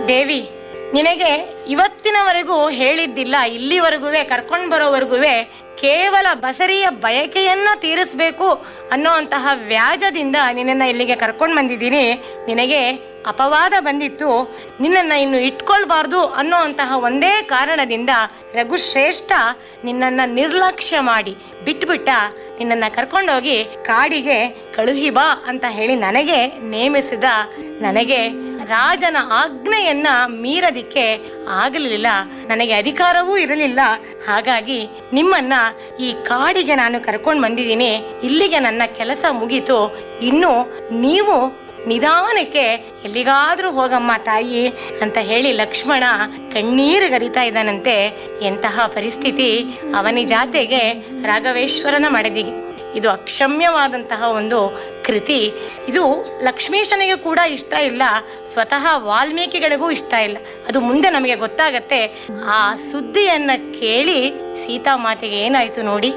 ದೇವಿ ನಿನಗೆ ಇವತ್ತಿನವರೆಗೂ ಹೇಳಿದ್ದಿಲ್ಲ ಇಲ್ಲಿವರೆಗೂ ಕರ್ಕೊಂಡು ಬರೋವರೆಗೂ ಕೇವಲ ಬಸರಿಯ ಬಯಕೆಯನ್ನ ತೀರಿಸ್ಬೇಕು ಅನ್ನೋಂತಹ ವ್ಯಾಜದಿಂದ ನಿನ್ನನ್ನ ಇಲ್ಲಿಗೆ ಕರ್ಕೊಂಡು ಬಂದಿದ್ದೀನಿ ನಿನಗೆ ಅಪವಾದ ಬಂದಿತ್ತು ನಿನ್ನನ್ನ ಇನ್ನು ಇಟ್ಕೊಳ್ಬಾರ್ದು ಅನ್ನೋಂತಹ ಒಂದೇ ಕಾರಣದಿಂದ ರಘುಶ್ರೇಷ್ಠ ನಿನ್ನನ್ನ ನಿರ್ಲಕ್ಷ್ಯ ಮಾಡಿ ಬಿಟ್ಬಿಟ್ಟ ನಿನ್ನನ್ನ ಕರ್ಕೊಂಡೋಗಿ ಕಾಡಿಗೆ ಕಳುಹಿ ಬಾ ಅಂತ ಹೇಳಿ ನನಗೆ ನೇಮಿಸಿದ ನನಗೆ ರಾಜನ ಆಜ್ಞೆಯನ್ನ ಮೀರದಿಕ್ಕೆ ಆಗಲಿಲ್ಲ ನನಗೆ ಅಧಿಕಾರವೂ ಇರಲಿಲ್ಲ ಹಾಗಾಗಿ ನಿಮ್ಮನ್ನ ಈ ಕಾಡಿಗೆ ನಾನು ಕರ್ಕೊಂಡು ಬಂದಿದ್ದೀನಿ ಇಲ್ಲಿಗೆ ನನ್ನ ಕೆಲಸ ಮುಗೀತು ಇನ್ನು ನೀವು ನಿಧಾನಕ್ಕೆ ಎಲ್ಲಿಗಾದ್ರೂ ಹೋಗಮ್ಮ ತಾಯಿ ಅಂತ ಹೇಳಿ ಲಕ್ಷ್ಮಣ ಕಣ್ಣೀರು ಗರಿತಾ ಇದ್ದಾನಂತೆ ಎಂತಹ ಪರಿಸ್ಥಿತಿ ಅವನಿ ಜಾತೆಗೆ ರಾಘವೇಶ್ವರನ ಮಡದಿಗೆ ಇದು ಅಕ್ಷಮ್ಯವಾದಂತಹ ಒಂದು ಕೃತಿ ಇದು ಲಕ್ಷ್ಮೀಶನಿಗೆ ಕೂಡ ಇಷ್ಟ ಇಲ್ಲ ಸ್ವತಃ ವಾಲ್ಮೀಕಿಗಳಿಗೂ ಇಷ್ಟ ಇಲ್ಲ ಅದು ಮುಂದೆ ನಮಗೆ ಗೊತ್ತಾಗತ್ತೆ ಆ ಸುದ್ದಿಯನ್ನ ಕೇಳಿ ಸೀತಾಮಾತೆಗೆ ಏನಾಯ್ತು ನೋಡಿ